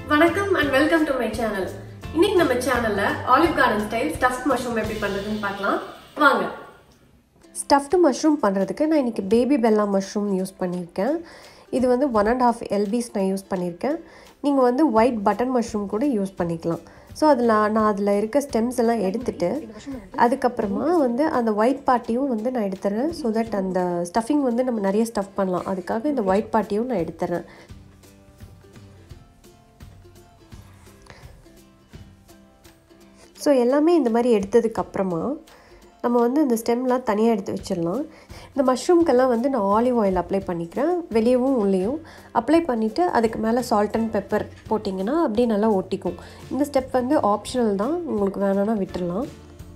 வணக்கம் and welcome to my channel இன்னைக்கு நம்ம சேனல்ல Olive Garden style stuff mushroom எப்படி பண்றதுன்னு பார்க்கலாம் வாங்க ஸ்டஃப்டு மஷ்ரூம் பண்ணுறதுக்கு நான் இன்றைக்கி பேபி பெல்லா மஷ்ரூம் யூஸ் பண்ணியிருக்கேன் இது வந்து ஒன் அண்ட் ஆஃப் எல்பிஸ் நான் யூஸ் பண்ணியிருக்கேன் நீங்கள் வந்து ஒயிட் பட்டன் மஷ்ரூம் கூட யூஸ் பண்ணிக்கலாம் ஸோ அதில் நான் அதில் இருக்க ஸ்டெம்ஸ் எல்லாம் எடுத்துட்டு அதுக்கப்புறமா வந்து அந்த ஒயிட் பார்ட்டியும் வந்து நான் எடுத்துறேன் ஸோ தட் அந்த ஸ்டஃபிங் வந்து நம்ம நிறைய ஸ்டஃப் பண்ணலாம் அதுக்காக இந்த ஒயிட் பார்ட்டியும் நான் எடுத்துறேன் ஸோ எல்லாமே இந்த மாதிரி எடுத்ததுக்கப்புறமா நம்ம வந்து இந்த ஸ்டெம்லாம் தனியாக எடுத்து வச்சிடலாம் இந்த மஷ்ரூம்க்கெல்லாம் வந்து நான் ஆலிவ் ஆயில் அப்ளை பண்ணிக்கிறேன் வெளியவும் உள்ளேயும் அப்ளை பண்ணிவிட்டு அதுக்கு மேலே சால்ட் அண்ட் பெப்பர் போட்டிங்கன்னா அப்படியே நல்லா ஒட்டிக்கும் இந்த ஸ்டெப் வந்து ஆப்ஷனல் தான் உங்களுக்கு வேணான்னா விட்டுடலாம்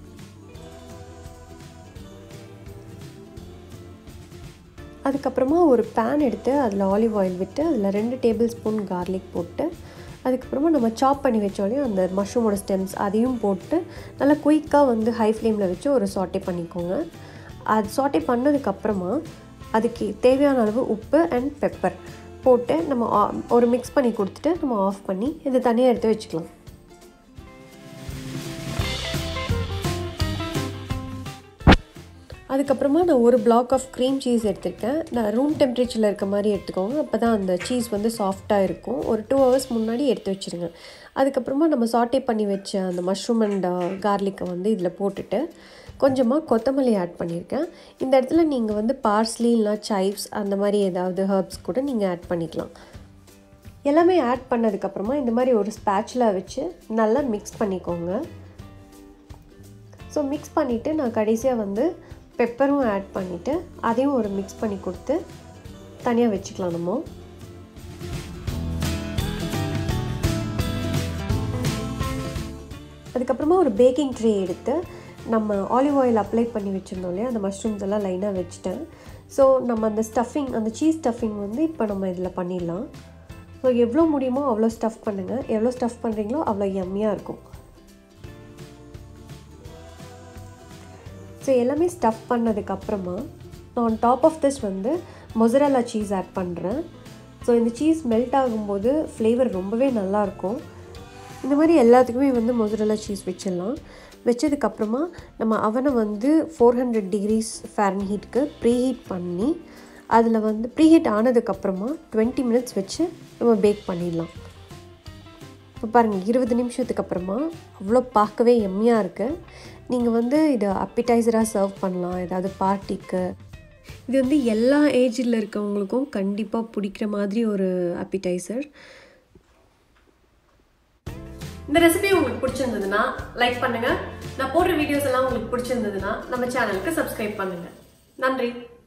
அதுக்கப்புறமா ஒரு பேன் எடுத்து அதில் ஆலிவ் ஆயில் விட்டு அதில் ரெண்டு டேபிள் ஸ்பூன் கார்லிக் போட்டு அதுக்கப்புறமா நம்ம சாப் பண்ணி வச்சோலையும் அந்த மஷ்ரூமோட ஸ்டெம்ஸ் அதையும் போட்டு நல்லா குயிக்காக வந்து ஹை ஃப்ளேமில் வச்சு ஒரு சாட்டே பண்ணிக்கோங்க அது சாட்டே பண்ணதுக்கப்புறமா அதுக்கு தேவையான அளவு உப்பு அண்ட் பெப்பர் போட்டு நம்ம ஒரு மிக்ஸ் பண்ணி கொடுத்துட்டு நம்ம ஆஃப் பண்ணி இது தனியாக எடுத்து வச்சுக்கலாம் அதுக்கப்புறமா நான் ஒரு பிளாக் ஆஃப் க்ரீம் சீஸ் எடுத்திருக்கேன் நான் ரூம் டெம்பரேச்சரில் இருக்க மாதிரி எடுத்துக்கோங்க அப்போ தான் அந்த சீஸ் வந்து சாஃப்டாக இருக்கும் ஒரு டூ ஹவர்ஸ் முன்னாடி எடுத்து வச்சுருங்க அதுக்கப்புறமா நம்ம சாட்டே பண்ணி வச்ச அந்த மஷ்ரூம் அண்ட் கார்லிக்கை வந்து இதில் போட்டுட்டு கொஞ்சமாக கொத்தமல்லி ஆட் பண்ணியிருக்கேன் இந்த இடத்துல நீங்கள் வந்து பார்ஸ்லி இல்லைனா சைவ்ஸ் அந்த மாதிரி ஏதாவது ஹர்ப்ஸ் கூட நீங்கள் ஆட் பண்ணிக்கலாம் எல்லாமே ஆட் பண்ணதுக்கப்புறமா இந்த மாதிரி ஒரு ஸ்பேச்சில் வச்சு நல்லா மிக்ஸ் பண்ணிக்கோங்க ஸோ மிக்ஸ் பண்ணிவிட்டு நான் கடைசியாக வந்து பெப்பரும் ஆட் பண்ணிவிட்டு அதையும் ஒரு மிக்ஸ் பண்ணி கொடுத்து தனியாக வச்சுக்கலாம் நம்ம அதுக்கப்புறமா ஒரு பேக்கிங் ட்ரே எடுத்து நம்ம ஆலிவ் ஆயில் அப்ளை பண்ணி வச்சுருந்தோம் இல்லையா அந்த மஷ்ரூம்ஸ் எல்லாம் லைனாக வச்சுட்டேன் ஸோ நம்ம அந்த ஸ்டஃபிங் அந்த சீஸ் ஸ்டஃபிங் வந்து இப்போ நம்ம இதில் பண்ணிடலாம் ஸோ எவ்வளோ முடியுமோ அவ்வளோ ஸ்டஃப் பண்ணுங்கள் எவ்வளோ ஸ்டஃப் பண்ணுறீங்களோ அவ்வளோ எம்மியாக இருக்கும் ஸோ எல்லாமே ஸ்டஃப் பண்ணதுக்கப்புறமா நான் டாப் ஆஃப் திஸ் வந்து மொசரலா சீஸ் ஆட் பண்ணுறேன் ஸோ இந்த சீஸ் மெல்ட் ஆகும்போது ஃப்ளேவர் ரொம்பவே நல்லாயிருக்கும் இந்த மாதிரி எல்லாத்துக்குமே வந்து மொசரலா சீஸ் வச்சிடலாம் வச்சதுக்கப்புறமா நம்ம அவனை வந்து ஃபோர் ஹண்ட்ரட் டிகிரிஸ் ஃபேரன் ஹீட்க்கு ப்ரீ ஹீட் பண்ணி அதில் வந்து ப்ரீ ஹீட் ஆனதுக்கப்புறமா டுவெண்ட்டி மினிட்ஸ் வச்சு நம்ம பேக் பண்ணிடலாம் இப்போ பாருங்கள் இருபது நிமிஷத்துக்கு அப்புறமா அவ்வளோ பார்க்கவே எம்மியாக இருக்குது நீங்கள் வந்து இதை அப்பிடைசராக சர்வ் பண்ணலாம் ஏதாவது பார்ட்டிக்கு இது வந்து எல்லா ஏஜில் இருக்கவங்களுக்கும் கண்டிப்பாக பிடிக்கிற மாதிரி ஒரு அப்பிடைசர் இந்த ரெசிபி உங்களுக்கு பிடிச்சிருந்ததுன்னா லைக் பண்ணுங்க நான் போடுற வீடியோஸ் எல்லாம் உங்களுக்கு பிடிச்சிருந்ததுன்னா நம்ம சேனலுக்கு சப்ஸ்கிரைப் பண்ணுங்க நன்றி